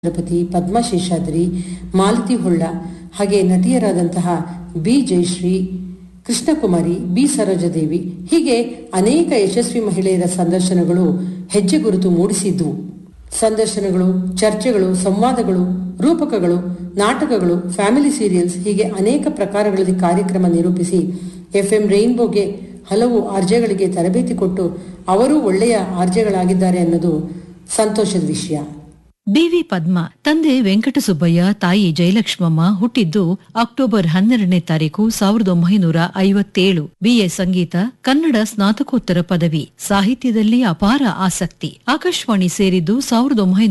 ತಿರುಪತಿ ಪದ್ಮಾ ಶೇಷಾದ್ರಿ ಮಾಲತಿ ಹೊಳ್ಳ ಹಾಗೆ ನಟಿಯರಾದಂತಹ B Jayashree Krishnakumari B Sarojadevi ಹೀಗೆ ಅನೇಕ ಯಶಸ್ವಿ ಮಹಿಳೆಯರ ಸಂದರ್ಶನಗಳು ಹೆಜ್ಜೆ ಗುರುತು ಮೂಡಿಸಿದ್ವು ಸಂದರ್ಶನಗಳು ಚರ್ಚೆಗಳು ಸಂವಾದಗಳು ರೂಪಕಗಳು ನಾಟಕಗಳು ಫ್ಯಾಮಿಲಿ ಸೀರಿಯಲ್ಸ್ ಹೀಗೆ ಅನೇಕ ಪ್ರಕಾರಗಳಲ್ಲಿ ಕಾರ್ಯಕ್ರಮ ನಿರೂಪಿಸಿ ಎಫ್ಎಂ ರೈನ್ಬೋಗೆ ಹಲವು ಆರ್ಜೆಗಳಿಗೆ ತರಬೇತಿ ಕೊಟ್ಟು ಅವರೂ ಒಳ್ಳೆಯ ಆರ್ಜೆಗಳಾಗಿದ್ದಾರೆ ಅನ್ನೋದು ಸಂತೋಷದ ವಿಷಯ ಬಿವಿ ಪದ್ಮ ತಂದೆ ವೆಂಕಟಸುಬ್ಬಯ್ಯ ತಾಯಿ ಜಯಲಕ್ಷ್ಮಮ್ಮ ಹುಟ್ಟಿದ್ದು ಅಕ್ಟೋಬರ್ ಹನ್ನೆರಡನೇ ತಾರೀಕು ಸಾವಿರದ ಒಂಬೈನೂರ ಐವತ್ತೇಳು ಬಿಎ ಸಂಗೀತ ಕನ್ನಡ ಸ್ನಾತಕೋತ್ತರ ಪದವಿ ಸಾಹಿತ್ಯದಲ್ಲಿ ಅಪಾರ ಆಸಕ್ತಿ ಆಕಾಶವಾಣಿ ಸೇರಿದ್ದು ಸಾವಿರದ ಒಂಬೈನೂರ